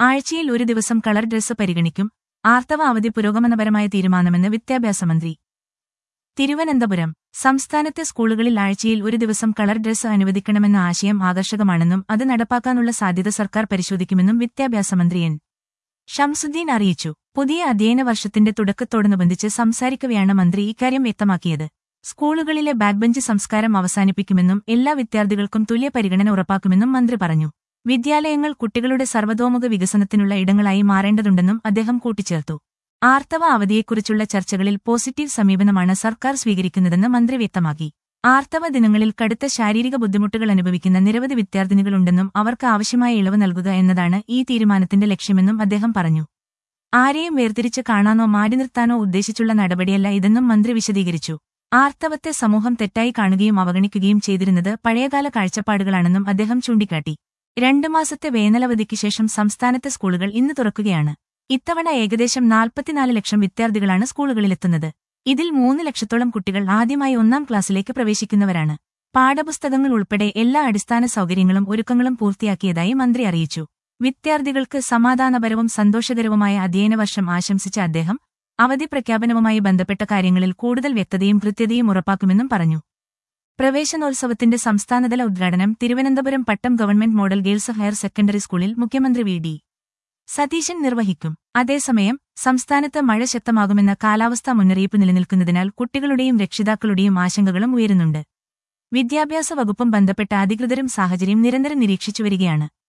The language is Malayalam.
ആഴ്ചയിൽ ഒരു ദിവസം കളർ ഡ്രസ്സ് പരിഗണിക്കും ആർത്തവ അവധി പുരോഗമനപരമായ തീരുമാനമെന്ന് വിദ്യാഭ്യാസ മന്ത്രി തിരുവനന്തപുരം സംസ്ഥാനത്തെ സ്കൂളുകളിൽ ആഴ്ചയിൽ ഒരു ദിവസം കളർ ഡ്രസ്സ് അനുവദിക്കണമെന്ന ആശയം ആകർഷകമാണെന്നും അത് നടപ്പാക്കാനുള്ള സാധ്യത സർക്കാർ പരിശോധിക്കുമെന്നും വിദ്യാഭ്യാസ മന്ത്രി എൻ ഷംസുദ്ദീൻ അറിയിച്ചു പുതിയ അധ്യയന വർഷത്തിന്റെ തുടക്കത്തോടനുബന്ധിച്ച് സംസാരിക്കവെയാണ് മന്ത്രി ഇക്കാര്യം വ്യക്തമാക്കിയത് സ്കൂളുകളിലെ ബാക്ക് ബെഞ്ച് സംസ്കാരം അവസാനിപ്പിക്കുമെന്നും എല്ലാ വിദ്യാർത്ഥികൾക്കും തുല്യ പരിഗണന ഉറപ്പാക്കുമെന്നും മന്ത്രി പറഞ്ഞു വിദ്യാലയങ്ങൾ കുട്ടികളുടെ സർവ്വതോമുഖ വികസനത്തിനുള്ള ഇടങ്ങളായി മാറേണ്ടതുണ്ടെന്നും അദ്ദേഹം കൂട്ടിച്ചേർത്തു ആർത്തവ അവധിയെക്കുറിച്ചുള്ള ചർച്ചകളിൽ പോസിറ്റീവ് സമീപനമാണ് സർക്കാർ സ്വീകരിക്കുന്നതെന്ന് മന്ത്രി വ്യക്തമാക്കി ആർത്തവ ദിനങ്ങളിൽ കടുത്ത ശാരീരിക ബുദ്ധിമുട്ടുകൾ അനുഭവിക്കുന്ന നിരവധി വിദ്യാർത്ഥിനികളുണ്ടെന്നും അവർക്ക് ആവശ്യമായ ഇളവ് നൽകുക എന്നതാണ് ഈ തീരുമാനത്തിന്റെ ലക്ഷ്യമെന്നും അദ്ദേഹം പറഞ്ഞു ആരെയും വേർതിരിച്ച് കാണാനോ മാറ്റി നിർത്താനോ ഉദ്ദേശിച്ചുള്ള നടപടിയല്ല ഇതെന്നും മന്ത്രി വിശദീകരിച്ചു ആർത്തവത്തെ സമൂഹം തെറ്റായി കാണുകയും അവഗണിക്കുകയും ചെയ്തിരുന്നത് പഴയകാല കാഴ്ചപ്പാടുകളാണെന്നും അദ്ദേഹം ചൂണ്ടിക്കാട്ടി രണ്ടു മാസത്തെ വേനലവധിക്ക് ശേഷം സംസ്ഥാനത്തെ സ്കൂളുകൾ ഇന്ന് തുറക്കുകയാണ് ഇത്തവണ ഏകദേശം നാൽപ്പത്തിനാല് ലക്ഷം വിദ്യാർത്ഥികളാണ് സ്കൂളുകളിലെത്തുന്നത് ഇതിൽ മൂന്ന് ലക്ഷത്തോളം കുട്ടികൾ ആദ്യമായി ഒന്നാം ക്ലാസ്സിലേക്ക് പ്രവേശിക്കുന്നവരാണ് പാഠപുസ്തകങ്ങൾ ഉൾപ്പെടെ എല്ലാ അടിസ്ഥാന സൗകര്യങ്ങളും ഒരുക്കങ്ങളും പൂർത്തിയാക്കിയതായി മന്ത്രി അറിയിച്ചു വിദ്യാർത്ഥികൾക്ക് സമാധാനപരവും സന്തോഷകരവുമായ അധ്യയന വർഷം ആശംസിച്ച അദ്ദേഹം അവധി പ്രഖ്യാപനവുമായി ബന്ധപ്പെട്ട കാര്യങ്ങളിൽ കൂടുതൽ വ്യക്തതയും കൃത്യതയും ഉറപ്പാക്കുമെന്നും പറഞ്ഞു പ്രവേശനോത്സവത്തിന്റെ സംസ്ഥാനതല ഉദ്ഘാടനം Thiruvananthapuram Pattom government model girls higher secondary സ്കൂളിൽ മുഖ്യമന്ത്രി വി ഡി സതീശൻ നിർവഹിക്കും അതേസമയം സംസ്ഥാനത്ത് മഴ ശക്തമാകുമെന്ന കാലാവസ്ഥാ മുന്നറിയിപ്പ് നിലനിൽക്കുന്നതിനാൽ കുട്ടികളുടെയും രക്ഷിതാക്കളുടെയും ആശങ്കകളും ഉയരുന്നുണ്ട് വിദ്യാഭ്യാസ വകുപ്പും ബന്ധപ്പെട്ട അധികൃതരും സാഹചര്യം നിരന്തരം നിരീക്ഷിച്ചുവരികയാണ്